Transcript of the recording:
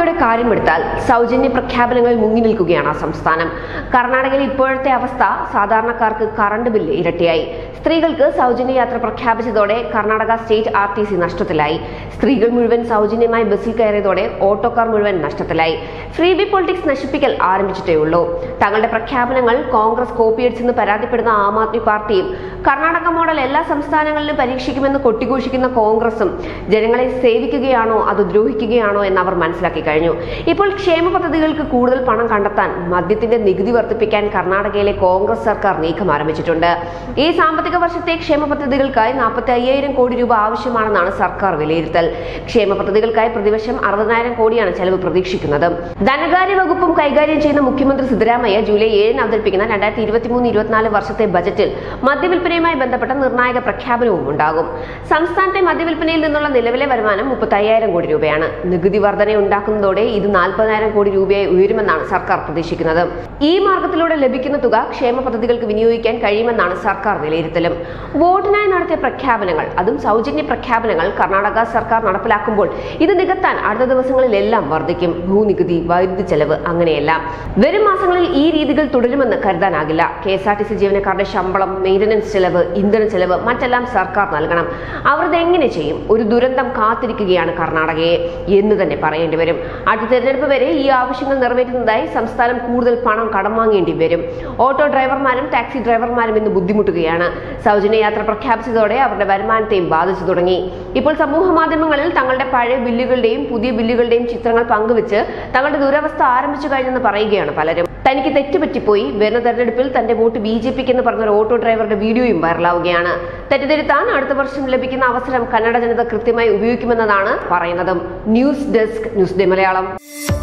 കർണാടകയുടെ കാര്യമെടുത്താൽ സൗജന്യ പ്രഖ്യാപനങ്ങളിൽ മുങ്ങി നിൽക്കുകയാണ് ആ സംസ്ഥാനം കർണാടകയിൽ ഇപ്പോഴത്തെ അവസ്ഥ സാധാരണക്കാർക്ക് കറണ്ട് ബില്ല് ഇരട്ടിയായി സ്ത്രീകൾക്ക് സൗജന്യ യാത്ര പ്രഖ്യാപിച്ചതോടെ Karnataka state R T C നഷ്ടത്തിലായി സ്ത്രീകൾ മുഴുവൻ സൗജന്യമായി ബസ്സിൽ കയറിയതോടെ ഓട്ടോക്കാർ മുഴുവൻ നഷ്ടത്തിലായി ഫ്രീ ബി പൊളിറ്റിക്സ് നശിപ്പിക്കൽ ആരംഭിച്ചിട്ടേ ഉള്ളൂ തങ്ങളുടെ പ്രഖ്യാപനങ്ങൾ കോൺഗ്രസ് കോപ്പിയടിച്ചെന്ന് പരാതിപ്പെടുന്ന ആം ആദ്മി പാർട്ടിയും കർണാടക മോഡൽ എല്ലാ സംസ്ഥാനങ്ങളിലും പരീക്ഷിക്കുമെന്ന് കൊട്ടിഘോഷിക്കുന്ന കോൺഗ്രസും ജനങ്ങളെ സേവിക്കുകയാണോ അതോ ദ്രോഹിക്കുകയാണോ എന്ന് അവർ മനസ്സിലാക്കി കഴിഞ്ഞു ഇപ്പോൾ ക്ഷേമ പദ്ധതികൾക്ക് കൂടുതൽ പണം കണ്ടെത്താൻ മദ്യത്തിന്റെ നികുതി വർദ്ധിപ്പിക്കാൻ കർണാടകയിലെ കോൺഗ്രസ് സർക്കാർ നീക്കം ആരംഭിച്ചിട്ടുണ്ട് ഈ സാമ്പത്തിക വർഷത്തെ ക്ഷേമ പദ്ധതികൾക്കായി നാൽപ്പത്തി അയ്യായിരം കോടി രൂപ ആവശ്യമാണെന്നാണ് സർക്കാർ വിലയിരുത്തൽ ക്ഷേമ പദ്ധതികൾക്കായി പ്രതിവർഷം അറുപതിനായിരം കോടിയാണ് ചെലവ് പ്രതീക്ഷിക്കുന്നത് ധനകാര്യ വകുപ്പും കൈകാര്യം ചെയ്യുന്ന മുഖ്യമന്ത്രി സിദ്ധരാമയ്യ ജൂലൈ ഏഴിന് അവതരിപ്പിക്കുന്ന രണ്ടായിരത്തി ഇരുപത്തിമൂന്ന് ഇരുപത്തിനാല് വർഷത്തെ ബജറ്റിൽ മദ്യവിൽപ്പനയുമായി ബന്ധപ്പെട്ട നിർണായക പ്രഖ്യാപനവും ഉണ്ടാകും സംസ്ഥാനത്തെ മദ്യവിൽപ്പനയിൽ നിന്നുള്ള നിലവിലെ വരുമാനം മുപ്പത്തി അയ്യായിരം കോടി രൂപയാണ് നികുതി വർധന ഉണ്ടാക്കുന്നതോടെ ഇത് നാൽപ്പതിനായിരം കോടി രൂപയായി ഉയരുമെന്നാണ് സർക്കാർ പ്രതീക്ഷിക്കുന്നത് ഈ മാർഗത്തിലൂടെ ലഭിക്കുന്ന തുക ക്ഷേമ പദ്ധതികൾക്ക് വിനിയോഗിക്കാൻ കഴിയുമെന്നാണ് സർക്കാർ വിലയിരുത്തലും വോട്ടിനായി നടത്തിയ പ്രഖ്യാപനങ്ങൾ അതും സൗജന്യ പ്രഖ്യാപനങ്ങൾ കർണാടക സർക്കാർ നടപ്പിലാക്കുമ്പോൾ ഇത് നികത്താൻ അടുത്ത ദിവസങ്ങളിലെല്ലാം വർദ്ധിക്കും ഭൂനികുതി വൈദ്യുതി ചെലവ് അങ്ങനെയെല്ലാം വരും മാസങ്ങളിൽ ഈ രീതികൾ തുടരുമെന്ന് കരുതാനാകില്ല K S R T C ജീവനക്കാരുടെ ശമ്പളം മെയിന്റനൻസ് ചെലവ് ഇന്ധന ചെലവ് മറ്റെല്ലാം സർക്കാർ നൽകണം അവർ ഇതെങ്ങനെ ചെയ്യും ഒരു ദുരന്തം കാത്തിരിക്കുകയാണ് കർണാടകയെ എന്ന് തന്നെ പറയേണ്ടി വരും അടുത്ത തെരഞ്ഞെടുപ്പ് വരെ ഈ ആവശ്യങ്ങൾ നിറവേറ്റുന്നതായി സംസ്ഥാനം കൂടുതൽ പണം കടം വാങ്ങേണ്ടി വരും ഓട്ടോ ഡ്രൈവർമാരും ടാക്സി ഡ്രൈവർമാരും ഇന്ന് ബുദ്ധിമുട്ടുകയാണ് സൗജന്യ യാത്ര പ്രഖ്യാപിച്ചതോടെ അവരുടെ വരുമാനത്തെയും ബാധിച്ചു തുടങ്ങി ഇപ്പോൾ സമൂഹ മാധ്യമങ്ങളിൽ തങ്ങളുടെ പഴയ ബില്ലുകളുടെയും പുതിയ ബില്ലുകളുടെയും ചിത്രങ്ങൾ പങ്കുവെച്ച് തങ്ങളുടെ ദുരവസ്ഥ ആരംഭിച്ചു കഴിഞ്ഞെന്ന് പറയുകയാണ് പലരും തനിക്ക് തെറ്റുപറ്റിപ്പോയി വരുന്ന തെരഞ്ഞെടുപ്പിൽ തന്റെ വോട്ട് ബി ജെ പിക്ക് എന്ന് പറഞ്ഞ ഒരു ഓട്ടോ ഡ്രൈവറുടെ വീഡിയോയും വൈറലാവുകയാണ് തെറ്റിദ്ധരുത്താൻ അടുത്ത വർഷം ലഭിക്കുന്ന അവസരം കന്നഡ ജനത കൃത്യമായി ഉപയോഗിക്കുമെന്നതാണ് പറയുന്നത് news desk news day Malayalam